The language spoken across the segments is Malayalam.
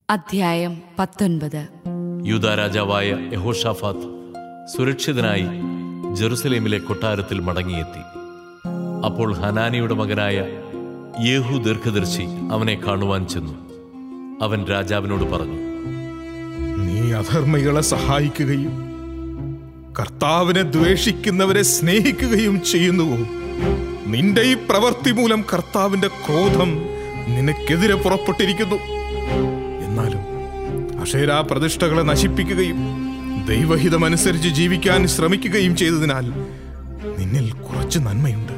അധ്യായം പത്തൊൻപത് യൂദാ രാജാവായ യഹോഷാഫാത്ത് സുരക്ഷിതനായി ജെറുസലേമിലെ കൊട്ടാരത്തിൽ മടങ്ങിയെത്തി അപ്പോൾ ഹനാനിയുടെ മകനായ യേഹു ദീർഘദർശി അവനെ കാണുവാൻ ചെന്നു അവൻ രാജാവിനോട് പറഞ്ഞു നീ അധർമ്മികളെ സഹായിക്കുകയും കർത്താവിനെ ദ്വേഷിക്കുന്നവരെ സ്നേഹിക്കുകയും ചെയ്യുന്നുവോ നിന്റെ ഈ പ്രവൃത്തി മൂലം കർത്താവിന്റെ ക്രോധം നിനക്കെതിരെ പുറപ്പെട്ടിരിക്കുന്നു എന്നാലും അക്ഷേരാ പ്രതിഷ്ഠകളെ നശിപ്പിക്കുകയും ദൈവഹിതമനുസരിച്ച് ജീവിക്കാൻ ശ്രമിക്കുകയും ചെയ്തതിനാൽ നിന്നിൽ കുറച്ച് നന്മയുണ്ട്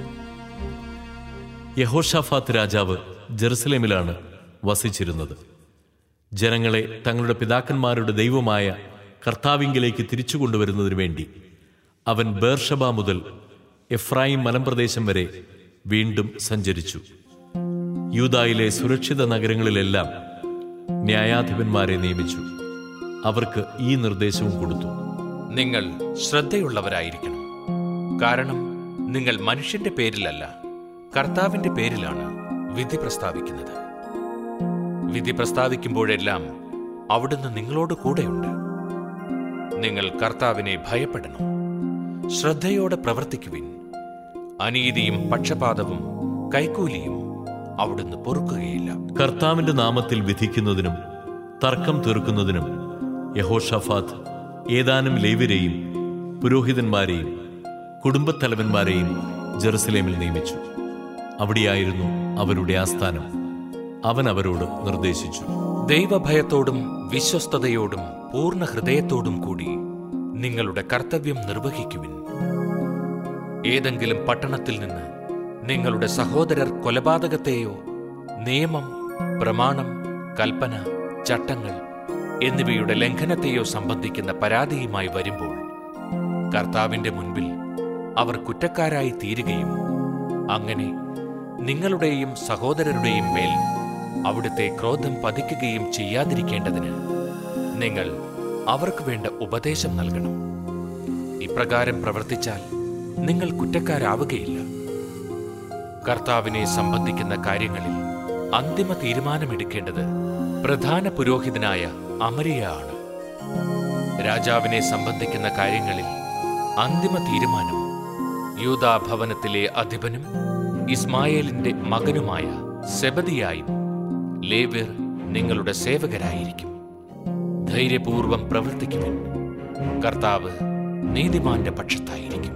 യഹോഷാഫാത്ത് രാജാവ് ജെറുസലേമിലാണ് വസിച്ചിരുന്നത് ജനങ്ങളെ തങ്ങളുടെ പിതാക്കന്മാരുടെ ദൈവമായ കർത്താവിങ്കിലേക്ക് തിരിച്ചു കൊണ്ടുവരുന്നതിനു വേണ്ടി അവൻ ബേർഷബ മുതൽ എഫ്രായിം മലമ്പ്രദേശം വരെ വീണ്ടും സഞ്ചരിച്ചു യൂദായിലെ സുരക്ഷിത നഗരങ്ങളിലെല്ലാം ന്യായാധിപന്മാരെ നിയമിച്ചു അവർക്ക് ഈ നിർദ്ദേശവും കൊടുത്തു നിങ്ങൾ ശ്രദ്ധയുള്ളവരായിരിക്കണം കാരണം നിങ്ങൾ മനുഷ്യന്റെ പേരിലല്ല കർത്താവിന്റെ പേരിലാണ് വിധി പ്രസ്താവിക്കുന്നത് വിധി പ്രസ്താവിക്കുമ്പോഴെല്ലാം അവിടുന്ന് നിങ്ങളോട് കൂടെയുണ്ട് നിങ്ങൾ കർത്താവിനെ ഭയപ്പെടണം ശ്രദ്ധയോടെ പ്രവർത്തിക്കുവിൻ അനീതിയും പക്ഷപാതവും കൈക്കൂലിയും അവിടുന്ന് പൊറുക്കുകയില്ല കർത്താവിന്റെ നാമത്തിൽ വിധിക്കുന്നതിനും തർക്കം തീർക്കുന്നതിനും യഹോഷഫാത്ത് ഏതാനും ലേവരെയും പുരോഹിതന്മാരെയും കുടുംബത്തലവന്മാരെയും ജെറുസലേമിൽ നിയമിച്ചു അവിടെയായിരുന്നു അവരുടെ ആസ്ഥാനം അവൻ അവരോട് നിർദ്ദേശിച്ചു ദൈവഭയത്തോടും വിശ്വസ്തയോടും പൂർണ്ണ ഹൃദയത്തോടും കൂടി നിങ്ങളുടെ കർത്തവ്യം നിർവഹിക്കുവിൻ ഏതെങ്കിലും പട്ടണത്തിൽ നിന്ന് നിങ്ങളുടെ സഹോദരർ കൊലപാതകത്തെയോ നിയമം പ്രമാണം കൽപ്പന ചട്ടങ്ങൾ എന്നിവയുടെ ലംഘനത്തെയോ സംബന്ധിക്കുന്ന പരാതിയുമായി വരുമ്പോൾ കർത്താവിന്റെ മുൻപിൽ അവർ കുറ്റക്കാരായി തീരുകയും അങ്ങനെ നിങ്ങളുടെയും സഹോദരരുടെയും മേൽ അവിടുത്തെ ക്രോധം പതിക്കുകയും ചെയ്യാതിരിക്കേണ്ടതിന് നിങ്ങൾ അവർക്ക് വേണ്ട ഉപദേശം നൽകണം ഇപ്രകാരം പ്രവർത്തിച്ചാൽ നിങ്ങൾ കുറ്റക്കാരാവുകയില്ല കർത്താവിനെ സംബന്ധിക്കുന്ന കാര്യങ്ങളിൽ അന്തിമ തീരുമാനമെടുക്കേണ്ടത് പ്രധാന പുരോഹിതനായ അമരിയ ആണ് രാജാവിനെ സംബന്ധിക്കുന്ന കാര്യങ്ങളിൽ അന്തിമ തീരുമാനം യൂദാ ഭവനത്തിലെ അധിപനും ഇസ്മായേലിന്റെ മകനുമായ സെബദിയായും ലേവ്യർ നിങ്ങളുടെ സേവകരായിരിക്കും ധൈര്യപൂർവം പ്രവർത്തിക്കുവിൻ കർത്താവ് നീതിമാന്റെ പക്ഷത്തായിരിക്കും